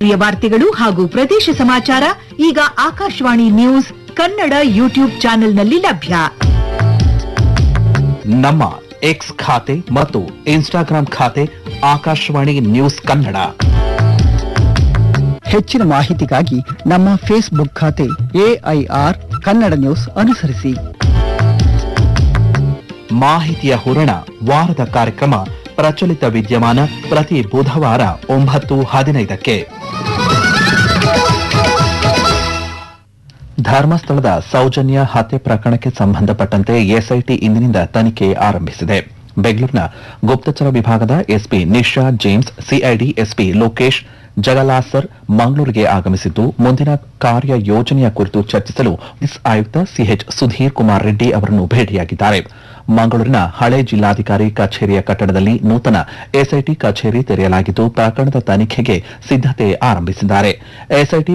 ರಾಷ್ಟ್ರೀಯ ವಾರ್ತೆಗಳು ಹಾಗೂ ಪ್ರದೇಶ ಸಮಾಚಾರ ಈಗ ಆಕಾಶವಾಣಿ ನ್ಯೂಸ್ ಕನ್ನಡ ಯೂಟ್ಯೂಬ್ ಚಾನೆಲ್ನಲ್ಲಿ ಲಭ್ಯ ನಮ್ಮ ಎಕ್ಸ್ ಖಾತೆ ಮತ್ತು ಇನ್ಸ್ಟಾಗ್ರಾಂ ಖಾತೆ ಆಕಾಶವಾಣಿ ನ್ಯೂಸ್ ಕನ್ನಡ ಹೆಚ್ಚಿನ ಮಾಹಿತಿಗಾಗಿ ನಮ್ಮ ಫೇಸ್ಬುಕ್ ಖಾತೆ ಎಐಆರ್ ಕನ್ನಡ ನ್ಯೂಸ್ ಅನುಸರಿಸಿ ಮಾಹಿತಿಯ ಹೂರಣ ವಾರದ ಕಾರ್ಯಕ್ರಮ ಪ್ರಚಲಿತ ವಿದ್ಯಮಾನ ಪ್ರತಿ ಬುಧವಾರ ಒಂಬತ್ತು ಹದಿನೈದಕ್ಕೆ ಧರ್ಮಸ್ಥಳದ ಸೌಜನ್ಯ ಹತ್ಯೆ ಪ್ರಕರಣಕ್ಕೆ ಸಂಬಂಧಪಟ್ಟಂತೆ ಎಸ್ಐಟಿ ಇಂದಿನಿಂದ ತನಿಖೆ ಆರಂಭಿಸಿದೆ ಬೆಂಗಳೂರಿನ ಗುಪ್ತಚರ ವಿಭಾಗದ SP Nisha James CID SP Lokesh Jagalasar ಮಂಗಳೂರಿಗೆ ಆಗಮಿಸಿದ್ದು ಮುಂದಿನ ಕಾರ್ಯ ಯೋಜನೆಯ ಕುರಿತು ಚರ್ಚಿಸಲು ಪೊಲೀಸ್ ಆಯುಕ್ತ ಸಿಎಚ್ ಸುಧೀರ್ ಕುಮಾರ್ ರೆಡ್ಡಿ ಅವರನ್ನು ಭೇಟಿಯಾಗಿದ್ದಾರೆ ಮಂಗಳೂರಿನ ಹಳೆ ಜಿಲ್ಲಾಧಿಕಾರಿ ಕಚೇರಿಯ ಕಟ್ಟಡದಲ್ಲಿ ನೂತನ ಎಸ್ಐಟಿ ಕಚೇರಿ ತೆರೆಯಲಾಗಿದ್ದು ಪ್ರಕರಣದ ತನಿಖೆಗೆ ಸಿದ್ದತೆ ಆರಂಭಿಸಿದ್ದಾರೆ ಎಸ್ಐಟಿ